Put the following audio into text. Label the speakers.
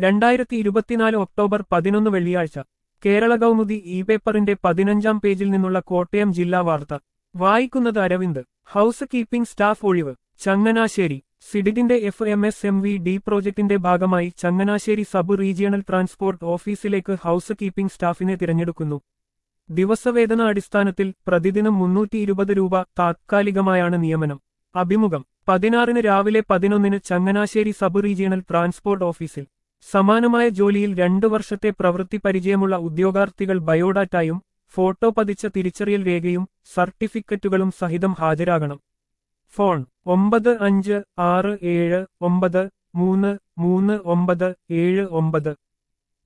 Speaker 1: രണ്ടായിരത്തി ഇരുപത്തിനാല് ഒക്ടോബർ പതിനൊന്ന് വെള്ളിയാഴ്ച കേരള കൗമുദി ഇ പേപ്പറിന്റെ പതിനഞ്ചാം പേജിൽ നിന്നുള്ള കോട്ടയം ജില്ലാ വാർത്ത വായിക്കുന്നത് അരവിന്ദ് ഹൗസ് കീപ്പിംഗ് സ്റ്റാഫ് ഒഴിവ് ചങ്ങനാശ്ശേരി സിഡിഡിന്റെ F M S M V D പ്രോജക്ടിന്റെ ഭാഗമായി ചങ്ങനാശ്ശേരി സബ് റീജിയണൽ ട്രാൻസ്പോർട്ട് ഓഫീസിലേക്ക് ഹൗസ് കീപ്പിംഗ് സ്റ്റാഫിനെ തിരഞ്ഞെടുക്കുന്നു ദിവസവേതന അടിസ്ഥാനത്തിൽ പ്രതിദിനം മുന്നൂറ്റി ഇരുപത് രൂപ താത്കാലികമായാണ് നിയമനം അഭിമുഖം പതിനാറിന് രാവിലെ പതിനൊന്നിന് ചങ്ങനാശ്ശേരി സബ് റീജിയണൽ ട്രാൻസ്പോർട്ട് ഓഫീസിൽ സമാനമായ ജോലിയിൽ രണ്ടു വർഷത്തെ പ്രവൃത്തി പരിചയമുള്ള ഉദ്യോഗാർത്ഥികൾ ബയോഡാറ്റയും ഫോട്ടോ പതിച്ച തിരിച്ചറിയൽ രേഖയും സർട്ടിഫിക്കറ്റുകളും സഹിതം ഹാജരാകണം ഫോൺ ഒമ്പത് അഞ്ച് ആറ് ഏഴ് ഒമ്പത് മൂന്ന് മൂന്ന് ഒമ്പത് ഏഴ് ഒമ്പത്